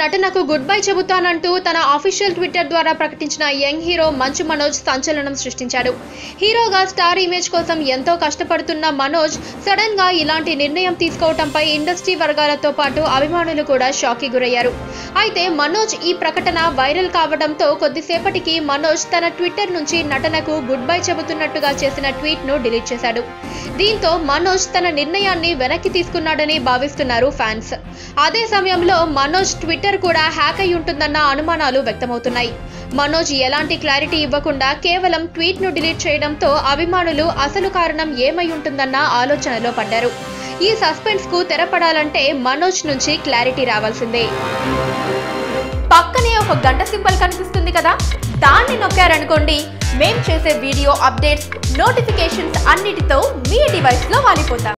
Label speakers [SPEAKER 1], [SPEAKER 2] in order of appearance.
[SPEAKER 1] నటనకు good bye చెబుతానంటూ తన official Twitter ద్వారా ప్రకటించిన యంగ్ హీరో మంచు మనోజ్ సంచలనం సృష్టించాడు హీరోగా స్టార్ ఇమేజ్ కోసం ఎంతో కష్టపడుతున్న మనోజ్ సడన్ గా ఇలాంటి నిర్ణయం తీసుకోవటంపై ఇండస్ట్రీ వర్గాలతో పాటు అభిమానులు కూడా షాక్కి గురయ్యారు అయితే మనోజ్ ఈ ప్రకటన వైరల్ కావడంతో కొద్దిసేపటికి మనోజ్ తన ట్విట్టర్ నుంచి నటనకు గుడ్ బై చెబుతున్నట్టుగా చేసిన ట్వీట్ ను డిలీట్ చేశాడు దీంతో మనోజ్ తన నిర్ణయాన్ని వెనక్కి తీసుకున్నాడని భావిస్తున్నారు ఫ్యాన్స్ అదే సమయంలో మనోజ్ ట్విట్టర్ కూడా హ్యాక్ అయి ఉంటుందన్న అనుమానాలు వ్యక్తమవుతున్నాయి మనోజ్ ఎలాంటి క్లారిటీ ఇవ్వకుండా కేవలం ట్వీట్ ను డిలీట్ చేయడంతో అభిమానులు అసలు కారణం ఏమై ఉంటుందన్న ఆలోచనలో పడ్డారు ఈ సస్పెన్స్ కు తెరపడాలంటే మనోజ్ నుంచి క్లారిటీ రావాల్సిందే
[SPEAKER 2] పక్కనే ఒక గంట సింబల్ కనిపిస్తుంది కదా దాన్ని నొక్కారనుకోండి మేం చేసే వీడియో అప్డేట్స్ నోటిఫికేషన్స్ అన్నిటితో మీ డివైస్లో వాలిపోతాం